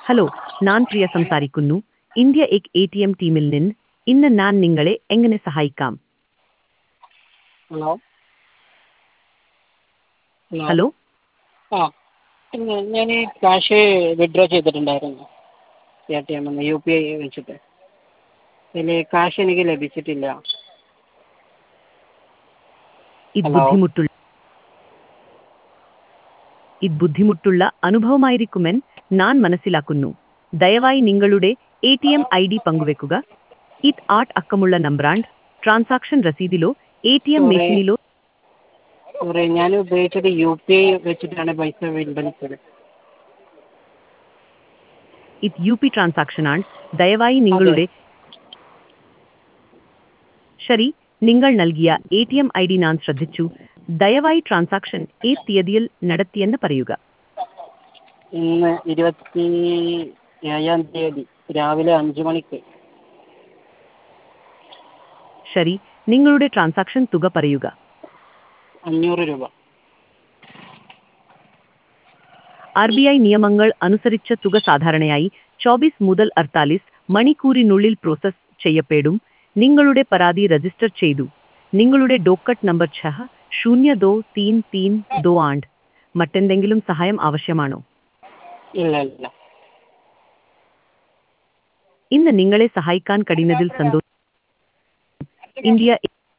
Hello ഞാൻ പ്രിയ സംസാരിക്കുന്നു India എക് എ ടി എം ടീമിൽ നിന്ന് ഇന്ന് ഞാൻ നിങ്ങളെ എങ്ങനെ സഹായിക്കാം ഹലോ ഹലോ ആ പിന്നെ ഞാൻ ക്യാഷ് വിഡ്രോ ചെയ്തിട്ടുണ്ടായിരുന്നു എ ടി എമ്മിൽ നിന്ന് യു പി ഐ വെച്ചിട്ട് അതിൽ കാശ് എനിക്ക് ലഭിച്ചിട്ടില്ല ഇത് ഹലോ. ബുദ്ധിമുട്ടുള്ള ഇത് ബുദ്ധിമുട്ടുള്ള അനുഭവമായിരിക്കുമെന്ന് ഞാൻ മനസ്സിലാക്കുന്നു ദയവായി നിങ്ങളുടെ A T M I D പങ്കുവെക്കുക ഇത് ആട്ട് അക്കമുള്ള നമ്പറാണ്ട് ട്രാൻസാക്ഷൻ രസീതിലോ എ ടി എം Sorry. മെഷീനിലോ സോറി ഞാൻ ഉപയോഗിച്ചത് യു പി ഐ വെച്ചിട്ടാണ് പൈസ പിൻവലിച്ചത് ഇത് യു പി ട്രാൻസാക്ഷൻ ആണ് ദയവായി നിങ്ങളുടെ ശരി നിങ്ങൾ നൽകിയ A T M I D ഞാൻ ശ്രദ്ധിച്ചു ദയവായി ട്രാൻസാക്ഷൻ ഏത് തീയതിയിൽ നടത്തിയെന്ന് പറയുക ഇന്ന് ഇരുപത്തി ഏഴാം തീയതി രാവിലെ അഞ്ച് മണിക്ക് ശരി നിങ്ങളുടെ ട്രാൻസാക്ഷൻ തുക പറയുക അഞ്ഞൂറ് രൂപ ആർ ബി ഐ നിയമങ്ങൾ അനുസരിച്ച തുക സാധാരണയായി ചോബീസ് മുതൽ അർത്താലിസ് മണിക്കൂറിനുള്ളിൽ പ്രോസസ് ചെയ്യപ്പെടും നിങ്ങളുടെ പരാതി രജിസ്റ്റർ ചെയ്തു നിങ്ങളുടെ ഡോക്കറ്റ് നമ്പർ ഛഹ ശൂന്യ ദോ തീൻ തീൻ ദോ ആണ്ട് മറ്റെന്തെങ്കിലും സഹായം ആവശ്യമാണോ ഇല്ല ഇല്ല ഇന്ന് നിങ്ങളെ സഹായിക്കാൻ കഴിയുന്നതിൽ സന്തോഷം India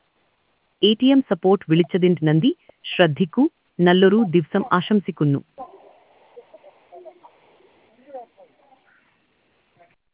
A T M support വിളിച്ചതിന് നന്ദി ശ്രദ്ധിക്കൂ നല്ലൊരു ദിവസം ആശംസിക്കുന്നു